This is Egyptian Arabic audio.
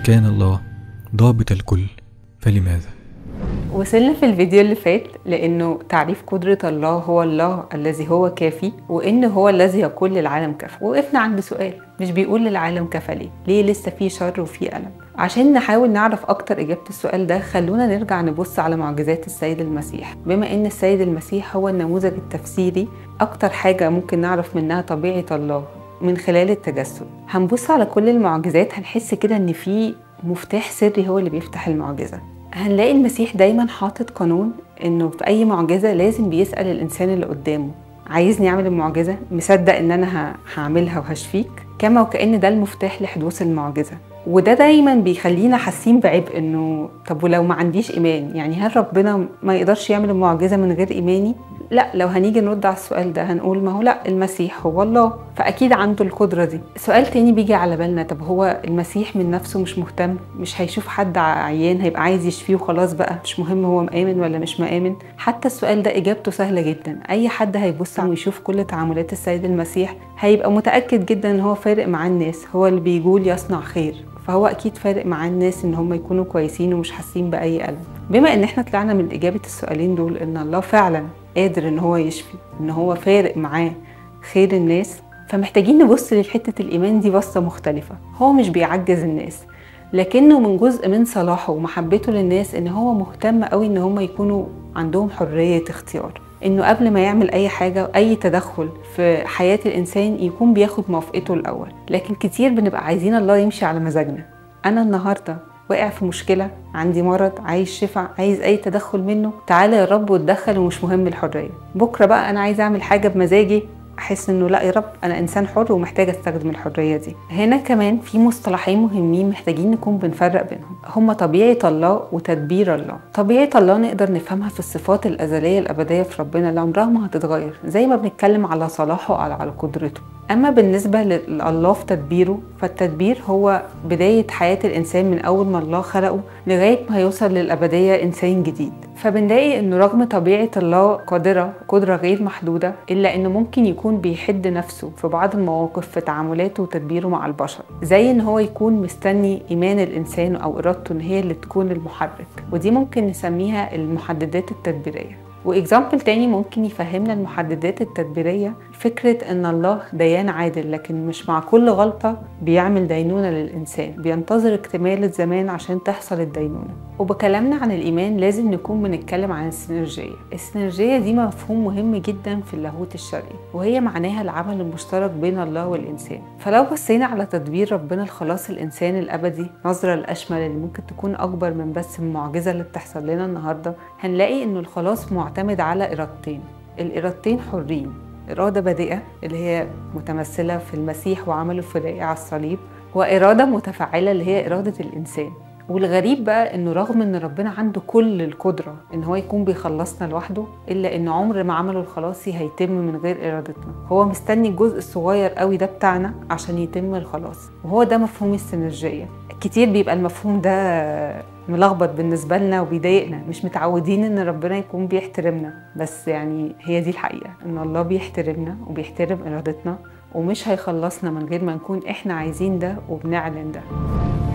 كان الله ضابط الكل فلماذا وصلنا في الفيديو اللي فات لانه تعريف قدرة الله هو الله الذي هو كافي وان هو الذي يقول للعالم كفى وقفنا عند سؤال مش بيقول للعالم كفى ليه ليه لسه في شر وفي ألم عشان نحاول نعرف اكتر اجابة السؤال ده خلونا نرجع نبص على معجزات السيد المسيح بما ان السيد المسيح هو النموذج التفسيري اكتر حاجة ممكن نعرف منها طبيعة الله من خلال التجسد هنبص على كل المعجزات هنحس كده ان في مفتاح سري هو اللي بيفتح المعجزة هنلاقي المسيح دايما حاطط قانون انه في اي معجزه لازم بيسال الانسان اللي قدامه عايزني اعمل المعجزه مصدق ان انا هعملها وهشفيك كما وكأن ده المفتاح لحدوث المعجزه وده دايما بيخلينا حاسين بعبء انه طب ولو ما عنديش ايمان يعني هل ربنا ما يقدرش يعمل المعجزه من غير ايماني لا لو هنيجي نرد على السؤال ده هنقول ما هو لا المسيح هو الله فاكيد عنده القدره دي سؤال تاني بيجي على بالنا طب هو المسيح من نفسه مش مهتم مش هيشوف حد عيان هيبقى عايز يشفيه وخلاص بقى مش مهم هو مآمن ولا مش مآمن حتى السؤال ده اجابته سهله جدا اي حد هيبص ويشوف كل تعاملات السيد المسيح هيبقى متاكد جدا ان هو فارق مع الناس هو اللي بيقول يصنع خير فهو اكيد فارق مع الناس ان هم يكونوا كويسين ومش حاسين باي الم بما ان احنا طلعنا من اجابه السؤالين دول ان الله فعلا قادر ان هو يشفي ان هو فارق معاه خير الناس فمحتاجين نبص لحته الايمان دي بصه مختلفه هو مش بيعجز الناس لكنه من جزء من صلاحه ومحبته للناس ان هو مهتم قوي ان هم يكونوا عندهم حريه اختيار انه قبل ما يعمل اي حاجه اي تدخل في حياه الانسان يكون بياخد موافقته الاول لكن كتير بنبقى عايزين الله يمشي على مزاجنا انا النهارده واقع في مشكلة عندي مرض عايز شفاء عايز أي تدخل منه تعالى يا رب واتدخل ومش مهم الحرية بكرة بقى أنا عايز أعمل حاجة بمزاجي احس انه لا يا رب انا انسان حر ومحتاجه استخدم الحريه دي هنا كمان في مصطلحين مهمين محتاجين نكون بنفرق بينهم هما طبيعه الله وتدبير الله طبيعه الله نقدر نفهمها في الصفات الازليه الابديه في ربنا اللي عمرها ما هتتغير زي ما بنتكلم على صلاحه او على قدرته اما بالنسبه لله في تدبيره فالتدبير هو بدايه حياه الانسان من اول ما الله خلقه لغايه ما هيوصل للابديه انسان جديد فبنلاقي انه رغم طبيعه الله قادره قدره غير محدوده الا انه ممكن يكون بيحد نفسه في بعض المواقف في تعاملاته وتدبيره مع البشر زي ان هو يكون مستني ايمان الانسان او ارادته ان هي اللي تكون المحرك ودي ممكن نسميها المحددات التدبيريه واكزامبل تاني ممكن يفهمنا المحددات التدبيريه فكره ان الله ديان عادل لكن مش مع كل غلطه بيعمل دينونه للانسان بينتظر اكتمال الزمان عشان تحصل الدينونه وبكلامنا عن الايمان لازم نكون بنتكلم عن السينرجيه السينرجيه دي مفهوم مهم جدا في اللاهوت الشرعي وهي معناها العمل المشترك بين الله والانسان فلو بصينا على تدبير ربنا لخلاص الانسان الابدي نظره الاشمل اللي ممكن تكون اكبر من بس المعجزه اللي بتحصل لنا النهارده هنلاقي انه الخلاص معتمد على ارادتين الارادتين حرين إرادة بادئة اللي هي متمثلة في المسيح وعمله الفدائي على الصليب وإرادة متفعلة اللي هي إرادة الإنسان والغريب بقى انه رغم ان ربنا عنده كل القدره ان هو يكون بيخلصنا لوحده الا ان عمر ما عمله الخلاصي هيتم من غير ارادتنا هو مستني الجزء الصغير قوي ده بتاعنا عشان يتم الخلاص وهو ده مفهوم السينرجيه كتير بيبقى المفهوم ده ملخبط بالنسبه لنا وبيضايقنا مش متعودين ان ربنا يكون بيحترمنا بس يعني هي دي الحقيقه ان الله بيحترمنا وبيحترم ارادتنا ومش هيخلصنا من غير ما نكون احنا عايزين ده وبنعلن ده